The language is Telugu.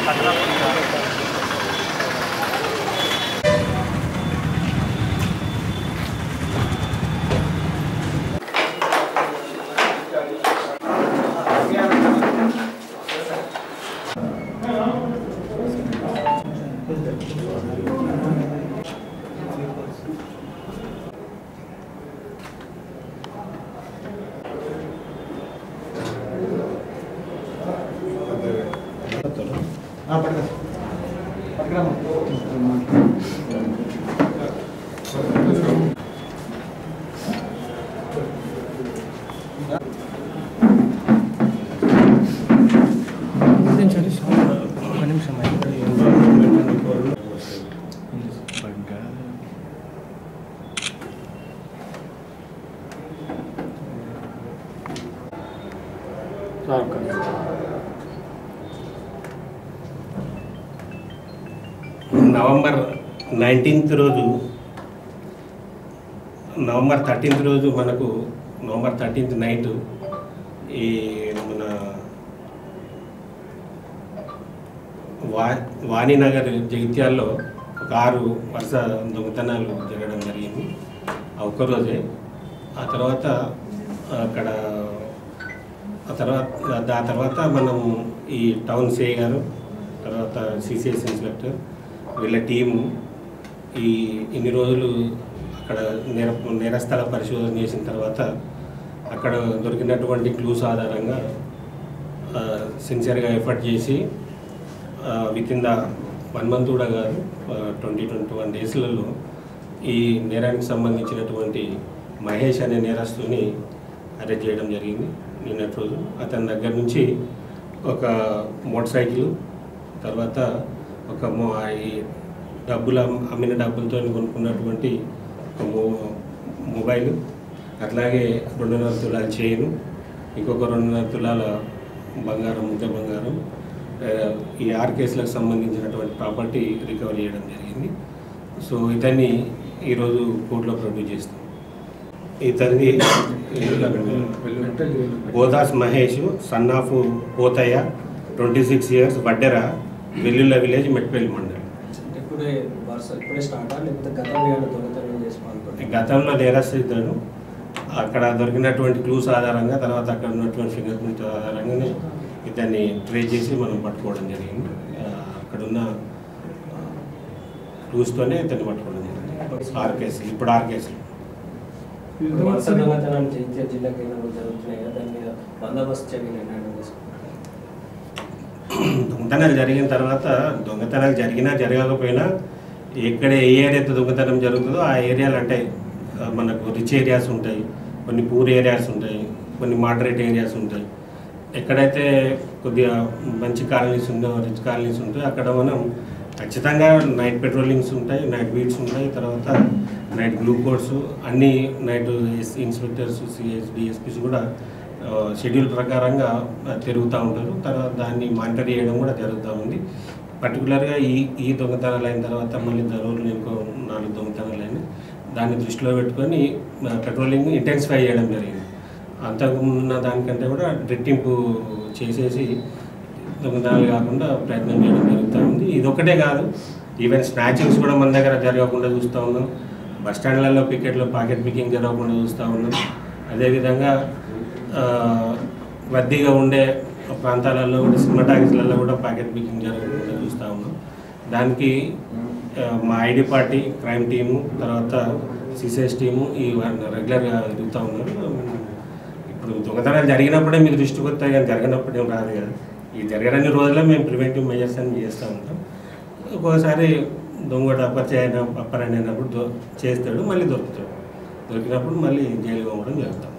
ఒక నిమిషం నవంబర్ నైన్టీన్త్ రోజు నవంబర్ థర్టీన్త్ రోజు మనకు నవంబర్ థర్టీన్త్ నైట్ ఈ మన వా వాణినగర్ జగిత్యాల్లో ఒక ఆరు వరుస దొంగతనాలు జరగడం జరిగింది ఆ ఒక్కరోజే ఆ తర్వాత అక్కడ ఆ తర్వాత ఆ తర్వాత మనం ఈ టౌన్ సిఐ గారు తర్వాత సిసిఎస్ ఇన్స్పెక్టర్ వీళ్ళ టీము ఈ ఇన్ని రోజులు అక్కడ నేర నేరస్థల పరిశోధన చేసిన తర్వాత అక్కడ దొరికినటువంటి క్లూస్ ఆధారంగా సిన్సియర్గా ఎఫర్ట్ చేసి within the one month కూడా కాదు ట్వంటీ ట్వంటీ వన్ డేస్లలో ఈ నేరానికి సంబంధించినటువంటి మహేష్ అనే నేరస్తుని అరెస్ట్ చేయడం జరిగింది నిన్నటి రోజు అతని దగ్గర నుంచి ఒక మోటార్ సైకిల్ తర్వాత ఒక మో- ఈ డబ్బులు అమ్- అమ్మిన డబ్బులతో కొనుక్కున్నటువంటి ఒక మో మొబైల్ అట్లాగే రెండున్నర తులాల చైను ఇంకొక రెండున్నర తులాల బంగారం ముద్ద బంగారం ఆ, ఈ ఆరు కేసులకు సంబంధించినటువంటి ప్రాపర్టీ రికవర్ చేయడం జరిగింది సో ఇతన్ని ఈరోజు కోర్టులో ప్రొడ్యూస్ చేస్తాం ఇతన్ని Bodas Mahesh son of Pothaiah twenty six years Vaddera Vellulla village Metpalli మండలం ఇప్పుడే వరుస ఇప్పుడే స్టార్టా లేకపోతే గతంలో ఏమైనా దొంగతనం చేసి పాల్గొన్నారు గతంలో నేరస్తుడు అక్కడ దొరికినటువంటి క్లూస్ ఆధారంగా తర్వాత అక్కడ ఉన్నటువంటి ఫింగర్ ప్రింట్ ఆధారంగానే ఇతన్ని ట్రేస్ చేసి మనం పట్టుకోవడం జరిగింది ఆ, అక్కడున్న క్లూస్తోనే ఇతన్ని పట్టుకోవడం జరిగింది ఆరు కేసులు ఇప్పుడు ఆరు కేసులు ఇప్పుడు వరుస దొంగతనాలు జైత్య జిల్లా కేంద్రంలో జరుగుతున్నాయి కదా దాని మీద బందోబస్తు చర్యలు నిర్ణయం చేసుకున్నారు దొంగతనాలు జరిగిన తర్వాత దొంగతనాలు జరిగినా జరగకపోయినా ఎక్కడ ఏ ఏరియాతో దొంగతనం జరుగుతుందో ఆ ఏరియాలు అంటే ఆ, మనకు రిచ్ ఏరియాస్ ఉంటాయి కొన్ని పూర్ ఏరియాస్ ఉంటాయి కొన్ని మోడరేట్ ఏరియాస్ ఉంటాయి ఎక్కడైతే కొద్దిగా మంచి కాలనీస్ ఉందో రిచ్ కాలనీస్ ఉంటాయో అక్కడ మనం ఖచ్చితంగా నైట్ పెట్రోలింగ్స్ ఉంటాయి నైట్ బీట్స్ ఉంటాయి తర్వాత నైట్ బ్లూ కోడ్స్ అన్ని నైట్ ఇన్స్పెక్టర్స్ సిఎస్ డిఎస్పీస్ కూడా ఆ, షెడ్యూల్ ప్రకారంగా ఆ, తిరుగుతూ ఉంటారు తర్వాత దాన్ని మానిటర్ చేయడం కూడా జరుగుతూ ఉంది పర్టికులర్గా ఈ ఈ దొంగతనాలు అయిన తర్వాత మళ్ళీ రోజులు ఇంకో నాలుగు దొంగతనాలు అయినాయి దాన్ని దృష్టిలో పెట్టుకొని ఆ, పెట్రోలింగ్ ఇంటెన్సిఫై చేయడం జరిగింది అంతకుమున్న దానికంటే కూడా రెట్టింపు చేసేసి దొంగతనాలు కాకుండా ప్రయత్నం చేయడం జరుగుతూ ఉంది ఇది ఒకటే కాదు ఈవెన్ స్నాచింగ్స్ కూడా మన దగ్గర జరగకుండా చూస్తూ ఉన్నాం బస్ స్టాండ్లలో పికెట్లో పాకెట్ పికింగ్ జరగకుండా చూస్తూ ఉన్నాం అదేవిధంగా ఆ, రద్దీగా ఉండే ప్రాంతాలలో కూడా సినిమా టాకీస్లలో కూడా పాకెట్ పికింగ్ జరగకుండా చూస్తూ ఉన్నాం దానికి ఆ, మా ఐడి పార్టీ క్రైమ్ టీము తర్వాత సిసిఎస్ టీము ఈ రెగ్యులర్గా తిరుగుతూ ఉన్నారు ఇప్పుడు దొంగతనాలు జరిగినప్పుడే మీకు దృష్టికి వస్తాయి కానీ జరగనప్పుడు ఏం రాదు కదా ఈ జరగని రోజుల్లో మేము ప్రివెంటివ్ మెజర్స్ అని చేస్తూ ఉంటాం ఒక్కోసారి దొంగడు అపరిచయం అప్పర్ అయినప్పుడు దొ చేస్తాడు మళ్ళీ దొరుకుతాడు దొరికినప్పుడు మళ్ళీ జైలు పోవడం జరుగుతాం